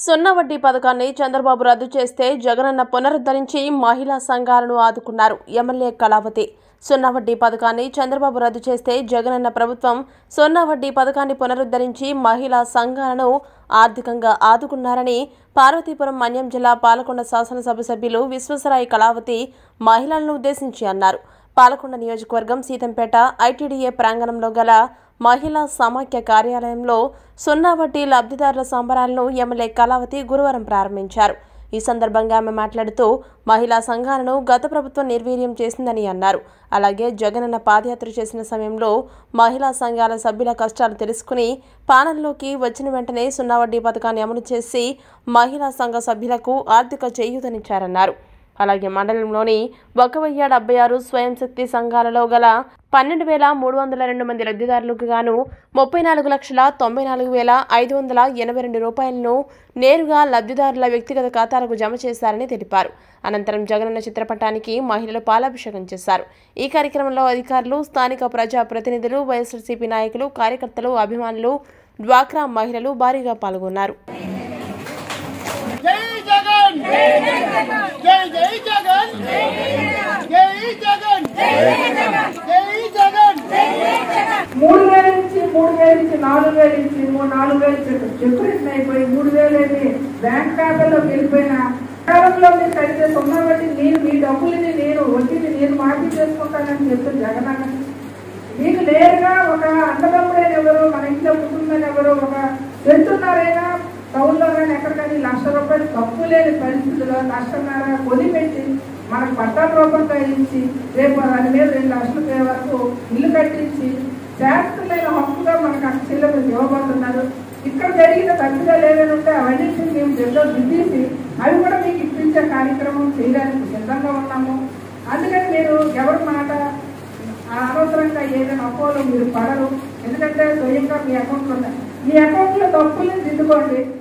సున్నా వడ్డీ పథకాన్ని చంద్రబాబు రద్దు చేస్తే జగనన్న పునరుద్ధరించి మహిళా సంఘాలను ఆదుకున్నారు ఎమ్మెల్యే కళావతి సున్నా వడ్డీ పథకాన్ని చంద్రబాబు రద్దు చేస్తే జగనన్న ప్రభుత్వం సున్నా వడ్డీ పథకాన్ని పునరుద్ధరించి మహిళా సంఘాలను ఆర్థికంగా ఆదుకున్నారని పార్వతీపురం మన్యం జిల్లా పాలకొండ శాసనసభ సభ్యులు విశ్వసరాయి కళావతి మహిళలను ఉద్దేశించి అన్నారు పాలకొండ నియోజకవర్గం సీతంపేట ఐటీడీఏ ప్రాంగణంలో గల మహిళా సమాఖ్య కార్యాలయంలో సున్నా వడ్డీ లబ్ధిదారుల సంబరాలను ఎమ్మెల్యే కళావతి గురువారం ప్రారంభించారు ఈ సందర్భంగా ఆమె మాట్లాడుతూ మహిళా సంఘాలను గత ప్రభుత్వం నిర్వీర్యం చేసిందని అన్నారు అలాగే జగనన్న పాదయాత్ర చేసిన సమయంలో మహిళా సంఘాల సభ్యుల కష్టాలు తెలుసుకుని పాలనలోకి వచ్చిన వెంటనే సున్నా వడ్డీ పథకాన్ని అమలు చేసి మహిళా సంఘ సభ్యులకు ఆర్థిక చేయూతనిచ్చారన్నారు అలాగే మండలంలోని ఒక వెయ్యి డెబ్బై ఆరు స్వయం శక్తి సంఘాలలో గల పన్నెండు వేల మూడు వందల రెండు మంది లబ్ధిదారులకు గాను ముప్పై నాలుగు లక్షల తొంభై నాలుగు వేల ఐదు వందల ఎనభై రెండు రూపాయలను నేరుగా లబ్ధిదారుల వ్యక్తిగత ఖాతాలకు జమ చేశారని తెలిపారు అనంతరం జగనన్న చిత్రపటానికి మహిళలు పాలాభిషేకం చేశారు ఈ కార్యక్రమంలో అధికారులు స్థానిక ప్రజా ప్రతినిధులు వైఎస్ఆర్సీపీ నాయకులు కార్యకర్తలు అభిమానులు డ్వాక్రా మహిళలు భారీగా పాల్గొన్నారు జై జగన్ జై జై జగన్ జై జగన్ జై జగన్ మూడు వేల నుంచి మూడు వేల నుంచి నాలుగు వేల నుంచి మూడు నాలుగు వేలు చెప్పురేషన్ అయిపోయి మూడు వేలు అయితే బ్యాంక్ ఖాతాలోకి వెళ్ళిపోయిన కాలంలో మీరు కడితే సున్నా వడ్డీ నేను మీ డబ్బులని నేను వడ్డీని నేను మాఫీ చేసుకుంటానని చెప్తాను జగన్ అన్న మీకు నేరుగా ఒక అన్నదమ్ముడైన ఎవరు మన ఇంట్లో కుటుంబం ఎవరు ఒక వెళ్తున్నారైనా టౌన్లో కానీ ఎక్కడికైనా లక్ష రూపాయలు తప్పు లేని పరిస్థితుల్లో నష్టన్నారా కొని పెట్టి మనకు పట్టా రూపంగా ఇచ్చి రేపు దాని మీద రెండు లక్షల రూపాయల వరకు ఇల్లు కట్టించి శాస్త్రమైన హక్కుగా మనకు ఆ చిల్లలు ఇవ్వబోతున్నారు ఇక్కడ జరిగిన తప్పుగా ఏమైనా ఉంటే అవన్నీ మేము జల్లో దిద్దేసి అవి కూడా మీకు ఇప్పించే కార్యక్రమం చేయడానికి సిద్ధంగా ఉన్నాము అందుకని మీరు ఎవరి మాట ఆ అనవసరంగా ఏదైనా అపోలో మీరు పడరు ఎందుకంటే స్వయంగా మీ అకౌంట్లో ఉన్నాయి మీ అకౌంట్లో తప్పుల్ని దిద్దుకోండి